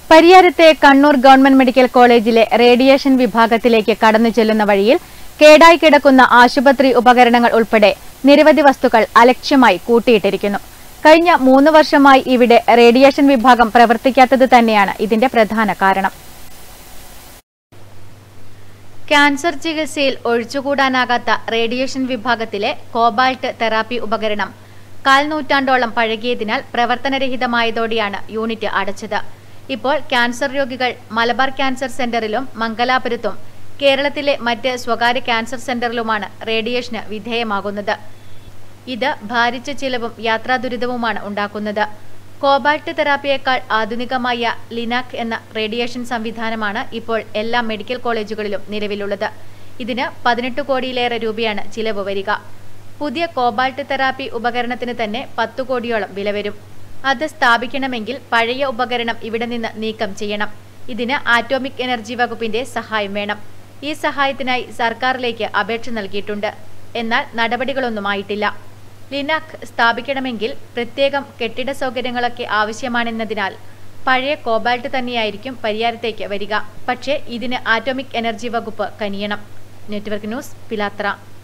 പരിയാരത്തെ Kannur government medical കോളേജിലെ radiation വിഭാഗത്തിലേക്ക് കടന്നു ചെല്ലുന്ന വഴിയിൽ കേടായി കിടക്കുന്ന ആശുപത്രി ഉപകരണങ്ങൾ ഉൾപ്പെടെ നിരവധി വസ്തുക്കൾ അലക്ഷ്യമായി കൂട്ടിയിട്ടിരിക്കുന്നു കഴിഞ്ഞ മൂന്ന് വർഷമായി ഇവിടെ റേഡിയേഷൻ വിഭാഗം പ്രവർത്തിക്കാത്തത് തന്നെയാണ് ഇതിന്റെ പ്രധാന കാരണം ക്യാൻസർ ചികിത്സയിൽ ഒഴിച്ചുകൂടാനാകാത്ത റേഡിയേഷൻ വിഭാഗത്തിലെ കോബാൾട്ട് തെറാപ്പി ഉപകരണം കാൽ നൂറ്റാണ്ടോളം പഴകിയതിനാൽ പ്രവർത്തനരഹിതമായതോടെയാണ് യൂണിറ്റ് അടച്ചത് ഇപ്പോൾ ക്യാൻസർ രോഗികൾ മലബാർ ക്യാൻസർ സെന്ററിലും മംഗലാപുരത്തും കേരളത്തിലെ മറ്റ് സ്വകാര്യ ക്യാൻസർ സെന്ററിലുമാണ് റേഡിയേഷന് വിധേയമാകുന്നത് ഇത് ഭാരിച്ച ചിലവും യാത്രാ ദുരിതവുമാണ് ഉണ്ടാക്കുന്നത് കോബാൾട്ട് തെറാപ്പിയേക്കാൾ ആധുനികമായ ലിനാക് എന്ന റേഡിയേഷൻ സംവിധാനമാണ് ഇപ്പോൾ എല്ലാ മെഡിക്കൽ കോളേജുകളിലും നിലവിലുള്ളത് ഇതിന് പതിനെട്ട് കോടിയിലേറെ രൂപയാണ് ചിലവ് വരിക പുതിയ കോബാൾട്ട് തെറാപ്പി ഉപകരണത്തിന് തന്നെ പത്തു കോടിയോളം വില വരും അത് സ്ഥാപിക്കണമെങ്കിൽ പഴയ ഉപകരണം ഇവിടെ നിന്ന് നീക്കം ചെയ്യണം ഇതിന് ആറ്റോമിക് എനർജി വകുപ്പിന്റെ സഹായം വേണം ഈ സഹായത്തിനായി സർക്കാരിലേക്ക് അപേക്ഷ നൽകിയിട്ടുണ്ട് എന്നാൽ നടപടികളൊന്നുമായിട്ടില്ല ലിനാക് സ്ഥാപിക്കണമെങ്കിൽ പ്രത്യേകം കെട്ടിട സൗകര്യങ്ങളൊക്കെ ആവശ്യമാണെന്നതിനാൽ പഴയ കോബാൾട്ട് തന്നെയായിരിക്കും പരിയാരത്തേക്ക് വരിക പക്ഷേ ഇതിന് ആറ്റോമിക് എനർജി വകുപ്പ് കനിയണം നെറ്റ്വർക്ക് ന്യൂസ് പിലാത്ര